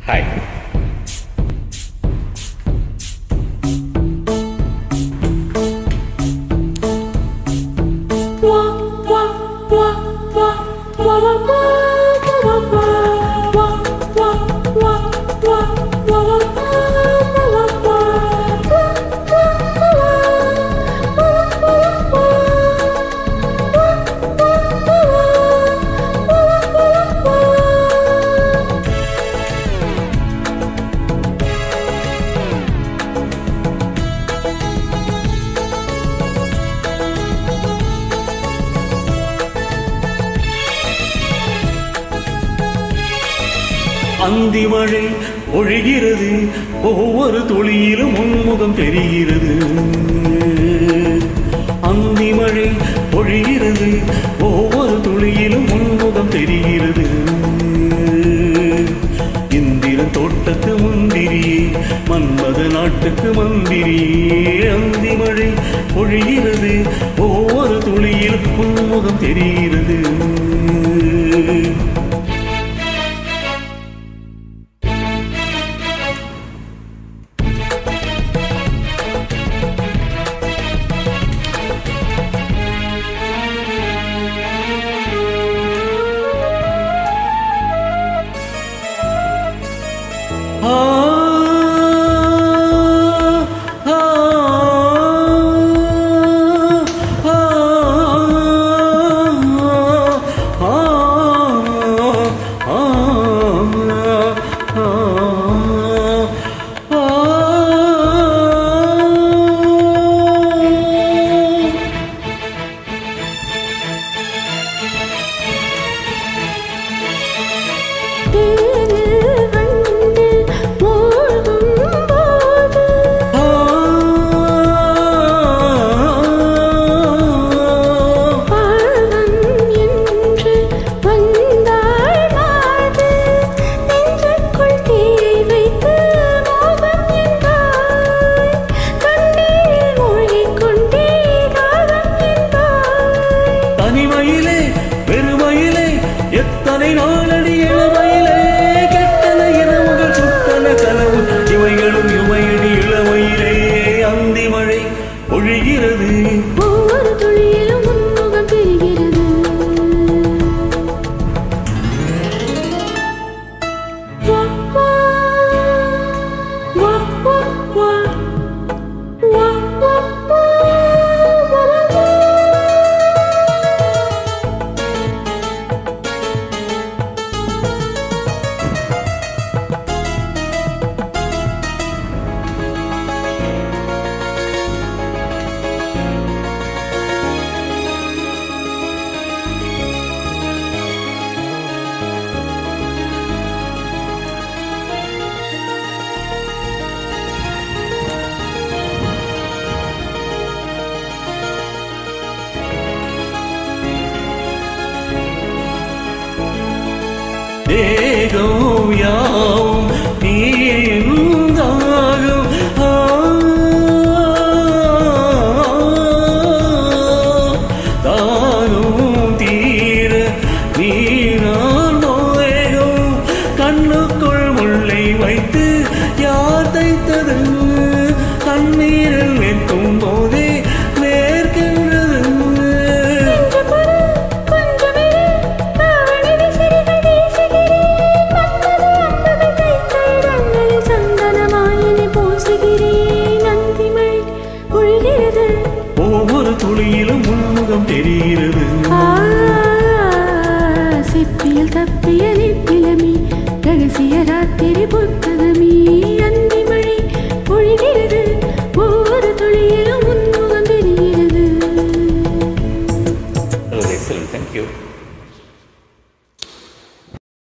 hi அந்தி மழை ஒழிகிறது ஒவ்வொரு துளியிலும் உன்முகம் தெரிகிறது அந்தி மழை ஒழிகிறது ஒவ்வொரு துளியிலும் உன்முகம் தெரிகிறது இந்திரன் தோட்டத்து முந்திரியே மன்மத நாட்டுக்கு மந்திரியே அந்தி மழை பொழிகிறது ஒவ்வொரு துளியிலும் உன்முகம் தெரிகிறது ஆ ஆ ஆ தேனில் வந்து மூழ்கும் போது பாவம் என்று வந்தாள் மாது நெஞ்சுக்குள் தீ வைத்து மோகம் என்றாய் கண்ணீரில் மூழ்கிக் கொண்டே தாகம் என்றாய் தனிமையிலே பெருமையிலே எத்தனை நாளடி இளமையிலே கெட்டன இரவுகள் சுத்தன கனவு இவைகளும் இவையடி இளமையிலே அந்தி மழை ஒழிகிறது ஒவ்வொரு துளியிலும் உன்முகம் தெரிகிறது வா வா வா வா வா வா வா வா வா தேகம் யாவும் நீ என்றாகும் ஆ, தாகம் தீர நீரால் நோயகம் கண்ணுக்குள் முள்ளை வைத்து யார் தைத்தது கண்ணீரில் நிற்கும் போதே வேர்க்கின்றது கொஞ்ச பொறு கொஞ்சமே தாவணி விசிறிகள் வீசுகிறேன் மன்மத அம்புகள் தைத்த இடங்களில் சந்தனமாயினை பூசுகிறேன் நந்திமழை பொழிகிறது ஒவ்வொரு துளியிலும் உன்முகம் தெரிகிறது ஆ, சிப்பியில் தப்பிய நித்திலமே ரகசிய ராத்திரி புத்த